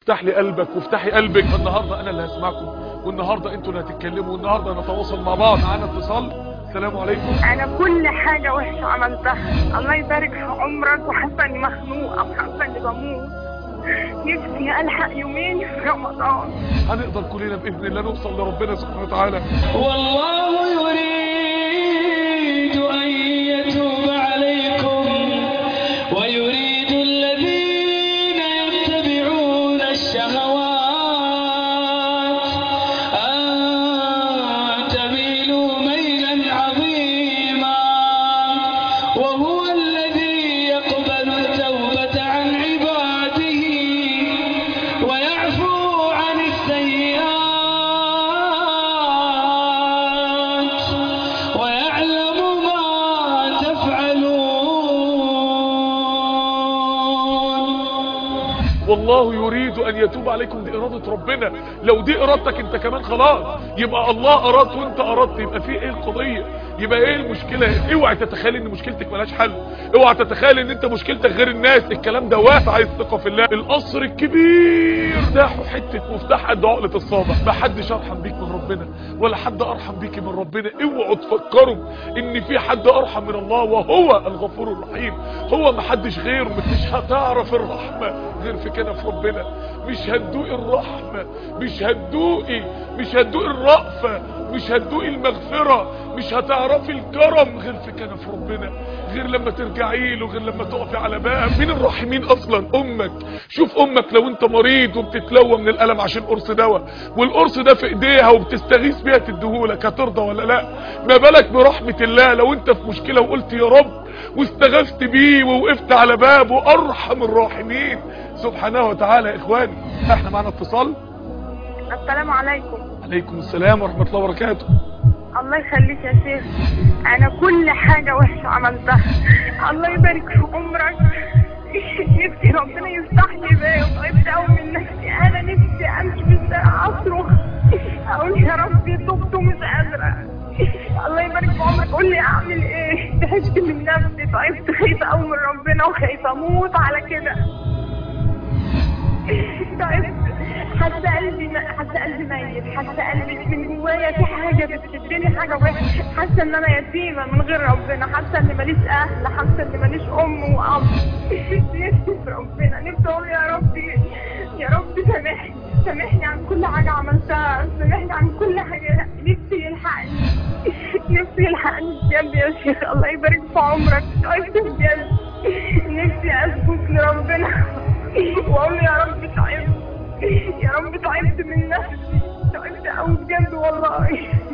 افتح لي قلبك وافتحي قلبك النهارده انا اللي هسمعكم والنهارده انتوا اللي هتتكلموا والنهارده نتواصل مع بعض معانا اتصال السلام عليكم انا كل حاجة وحشة عملتها الله يبارك في عمرك وحاسة اني مخنوقة وحاسة اني بموت نفسي الحق يومين في رمضان هنقدر كلنا باذن الله نوصل لربنا سبحانه وتعالى والله يريد أن يتوب عليكم ويريد الذين يتبعون الشهوات أن تميلوا ميلا عظيما وهو الذي يقبل التوبة عن عباده ويعفو عن السيئات ويعلم ما تفعلون والله يريد ان يتوب عليكم دي اراده ربنا لو دي ارادتك انت كمان خلاص يبقى الله اراد وانت اردت يبقى في ايه القضيه يبقى ايه المشكله اوعى تتخيل ان مشكلتك ملهاش حل اوعى تتخيل ان انت مشكلتك غير الناس الكلام ده واسع عايز ثقه في الله القصر الكبير ده حته مفتاح قد عقله الصابع ما حدش ارحم بيك من ربنا ولا حد ارحم بيك من ربنا اوعوا تفكروا ان في حد ارحم من الله وهو الغفور الرحيم هو ما حدش غيره مش هتعرف الرحمه غير في كنف ربنا مش هتدوقي الرحمه مش هتدوقي مش هتدوقي الرأفه مش هتدوقي المغفره مش هتعرفي الكرم غير في كنف ربنا غير لما ترجعي له غير لما تقفي على باب مين الراحمين اصلا امك شوف امك لو انت مريض وبتتلوى من الالم عشان قرص دواء والقرص ده في ايديها وبتستغيث بيها تديهولك هترضى ولا لا ما بالك برحمه الله لو انت في مشكله وقلت يا رب واستغثت بيه ووقفت على بابه ارحم الراحمين سبحانه وتعالى يا اخواني احنا معنا اتصال السلام عليكم عليكم السلام ورحمه الله وبركاته الله يخليك يا شيخ انا كل حاجة وحشة عملتها الله يبارك في عمرك نفسي ربنا يفتح لي باب وطيبت قوي من نفسي انا نفسي امشي في الشارع اصرخ اقول يا ربي تبت ومش قادرة الله يبارك في عمرك قول لي اعمل ايه تعبت من نفسي تعبت خايفة قوي من ربنا وخايفة اموت على كده تعبت حاسه قلبي حاسه قلبي ميت حاسه قلبي من جوايا في حاجه بتشدني حاجه وحشه حاسه ان انا يتيمه من غير ربنا حاسه ان ماليش اهل حاسه ان ماليش ام واب نفسي في ربنا نفسي اقول يا ربي يا رب سامحني سامحني عن كل حاجه عملتها سامحني عن كل حاجه نفسي يلحقني نفسي يلحقني بجد يا شيخ الله يبارك في عمرك تعبت بجد نفسي اثبت لربنا واقول له يا رب تعبت يا رب تعبت من نفسي تعبت قوي بجد والله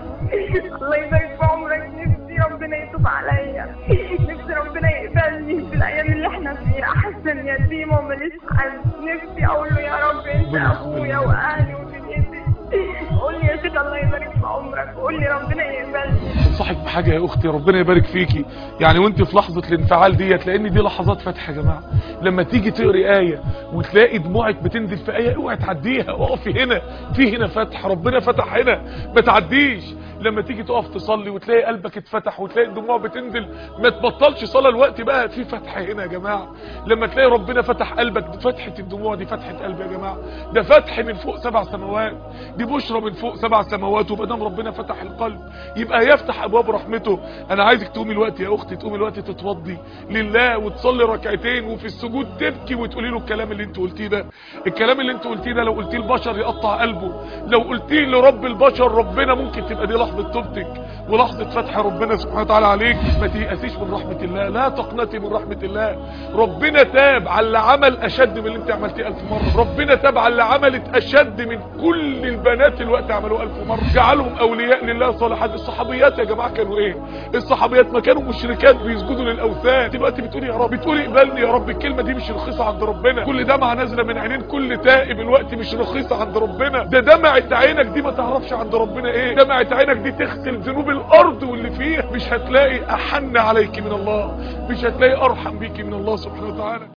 الله يبارك في عمرك نفسي ربنا يتوب عليا نفسي ربنا يقبلني في الايام اللي احنا فيها احسن يتيمه وماليش حد نفسي اقول له يا رب انت اخويا واهلي ودنيتي قول لي يا شيخ الله يبارك في عمرك قول لي ربنا يقبلني انصحك بحاجه يا اختي ربنا يبارك فيكي يعني وانت في لحظه الانفعال ديت لان دي لحظات فتح يا جماعه لما تيجي تقري ايه وتلاقي دموعك بتنزل في ايه اوعي تعديها اقفي هنا في هنا فتح ربنا فتح هنا ما تعديش لما تيجي تقف تصلي وتلاقي قلبك اتفتح وتلاقي الدموع بتنزل ما تبطلش صلاه الوقت بقى في فتح هنا يا جماعه لما تلاقي ربنا فتح قلبك دي فتحه الدموع دي فتحه قلب يا جماعه ده فتح من فوق سبع سماوات دي بشرى من فوق سبع سماوات وما دام ربنا فتح القلب يبقى يفتح ابواب رحمته انا عايزك تقومي الوقت يا اختي تقومي الوقت تتوضي لله وتصلي ركعتين وفي السجود تبكي وتقولي له الكلام اللي انت قلتيه ده الكلام اللي انت قلتيه ده لو قلتيه البشر يقطع قلبه لو قلتيه لرب البشر ربنا ممكن تبقى دي لحظه توبتك ولحظه فتح ربنا سبحانه وتعالى عليك ما تيأسيش من رحمه الله لا تقنطي من رحمه الله ربنا تاب على اللي عمل اشد من اللي انت عملتيه ألف مره ربنا تاب على اللي عملت اشد من كل البنات الوقت عملوه ألف مره جعلهم اولياء لله صالحات الصحابيات يا جماعه كانوا ايه الصحابيات ما كانوا مشركات بيسجدوا للاوثان دلوقتي بتقولي يا رب بتقولي اقبلني يا رب الكلمه دي مش رخيصه عند ربنا كل دمعه نازله من عينين كل تائب الوقت مش رخيصه عند ربنا ده دمعه عينك دي ما تعرفش عند ربنا ايه دمعه عينك دي تغسل ذنوب الارض واللي فيها مش هتلاقي احن عليك من الله مش هتلاقي ارحم بيك من الله سبحانه وتعالى